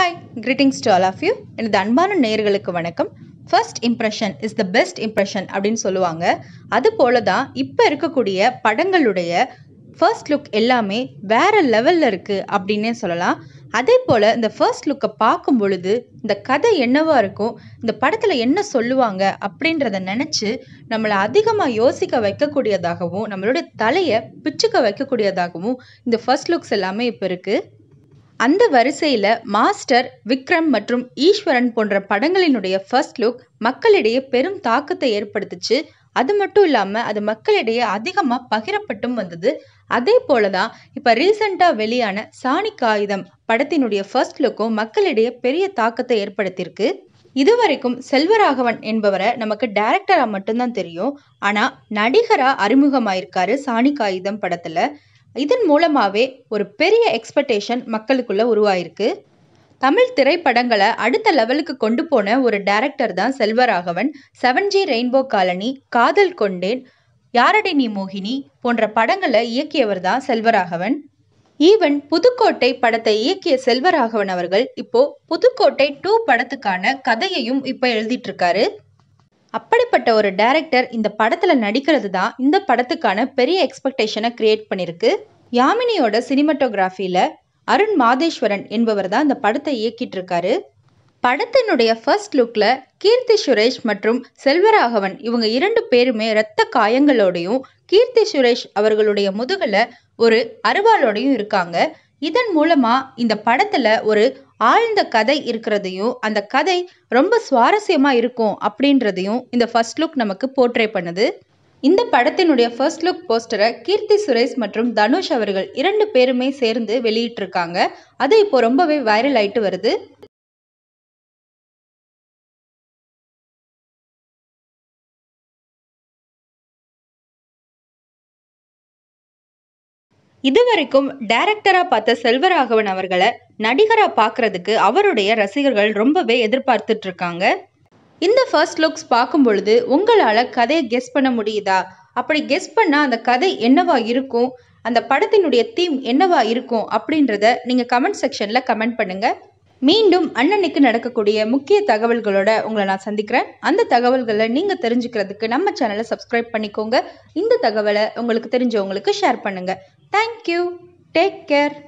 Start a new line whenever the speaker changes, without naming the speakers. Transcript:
hi greetings to all of you எனது அன்பான நேயர்களுக்கு வணக்கம் first impression is the best impression அப்படின்னு சொல்லுவாங்க அது போல தான் இப்போ இருக்கக்கூடிய படங்களுடைய ஃபர்ஸ்ட் லுக் எல்லாமே வேற லெவலில் இருக்குது அப்படின்னே சொல்லலாம் அதே போல் இந்த ஃபர்ஸ்ட் லுக்கை பார்க்கும் பொழுது இந்த கதை என்னவா இருக்கும் இந்த படத்தில் என்ன சொல்லுவாங்க அப்படின்றத நினச்சி நம்மளை அதிகமாக யோசிக்க வைக்கக்கூடியதாகவும் நம்மளுடைய தலையை பிச்சுக்க வைக்கக்கூடியதாகவும் இந்த ஃபர்ஸ்ட் லுக்ஸ் எல்லாமே இப்போ இருக்குது அந்த வரிசையில் மாஸ்டர் விக்ரம் மற்றும் ஈஸ்வரன் போன்ற படங்களினுடைய ஃபர்ஸ்ட் லுக் மக்களிடையே பெரும் தாக்கத்தை ஏற்படுத்துச்சு அது மட்டும் இல்லாமல் அது மக்களிடையே அதிகமாக பகிரப்பட்டும் வந்தது அதே போல தான் இப்போ ரீசண்டாக வெளியான சாணி காகிதம் படத்தினுடைய ஃபர்ஸ்ட் லுக்கும் மக்களிடையே பெரிய தாக்கத்தை ஏற்படுத்தியிருக்கு இதுவரைக்கும் செல்வராகவன் என்பவரை நமக்கு டைரக்டராக மட்டும்தான் தெரியும் ஆனால் நடிகராக அறிமுகமாயிருக்காரு சாணி காகிதம் படத்தில் இதன் மூலமாகவே ஒரு பெரிய எக்ஸ்பெக்டேஷன் மக்களுக்குள்ள உருவாயிருக்கு தமிழ் திரைப்படங்களை அடுத்த லெவலுக்கு கொண்டு போன ஒரு டைரக்டர் தான் Selvaraghavan seven G rainbow colony Kaadhal Kondein யாரடி நீ மோகினி போன்ற படங்களை இயக்கியவர் தான் செல்வராகவன் ஈவன் புதுக்கோட்டை படத்தை இயக்கிய செல்வராகவன் அவர்கள் இப்போ புதுக்கோட்டை டூ படத்துக்கான கதையையும் இப்போ எழுதிட்டு இருக்காரு அப்படிப்பட்ட ஒரு டைரக்டர் இந்த படத்துல நடிக்கிறது தான் இந்த படத்துக்கான பெரிய எக்ஸ்பெக்டேஷனை கிரியேட் பண்ணிருக்கு யாமினியோட சினிமட்டோகிராஃபியில அருண் மாதேஸ்வரன் என்பவர் தான் இந்த படத்தை இயக்கிட்டு இருக்காரு படத்தினுடைய ஃபர்ஸ்ட் லுக்ல கீர்த்தி சுரேஷ் மற்றும் செல்வராகவன் இவங்க இரண்டு பேருமே இரத்த காயங்களோடையும் கீர்த்தி சுரேஷ் அவர்களுடைய முதுகுல ஒரு அருவாளோடையும் இருக்காங்க இதன் மூலமா இந்த படத்துல ஒரு ஆழ்ந்த கதை இருக்கிறதையும் அந்த கதை ரொம்ப சுவாரஸ்யமா இருக்கும் அப்படின்றதையும் இந்த ஃபர்ஸ்ட் லுக் நமக்கு போர்ட்ரே பண்ணுது இந்த படத்தினுடைய ஃபர்ஸ்ட் லுக் போஸ்டரை கீர்த்தி சுரேஷ் மற்றும் தனுஷ் அவர்கள் இரண்டு பேருமே சேர்ந்து வெளியிட்டிருக்காங்க அது இப்போ ரொம்பவே வைரல் ஆயிட்டு வருது இதுவரைக்கும் டைரக்டரா பார்த்த செல்வராகவன் அவர்களை நடிகரா பார்க்கறதுக்கு அவருடைய ரசிகர்கள் ரொம்பவே எதிர்பார்த்துட்டு இருக்காங்க இந்த ஃபர்ஸ்ட் லுக்ஸ் பார்க்கும் பொழுது உங்களால் கதையை கெஸ் பண்ண முடியுதா அப்படி கெஸ் பண்ணால் அந்த கதை என்னவா இருக்கும் அந்த படத்தினுடைய தீம் என்னவா இருக்கும் அப்படின்றத நீங்கள் கமெண்ட் செக்ஷனில் கமெண்ட் பண்ணுங்க மீண்டும் அண்ணனுக்கு நடக்கக்கூடிய முக்கிய தகவல்களோட உங்களை நான் சந்திக்கிறேன் அந்த தகவல்களை நீங்கள் தெரிஞ்சுக்கிறதுக்கு நம்ம சேனலை சப்ஸ்கிரைப் பண்ணிக்கோங்க இந்த தகவலை உங்களுக்கு தெரிஞ்சவங்களுக்கு ஷேர் பண்ணுங்க தேங்க்யூ டேக் கேர்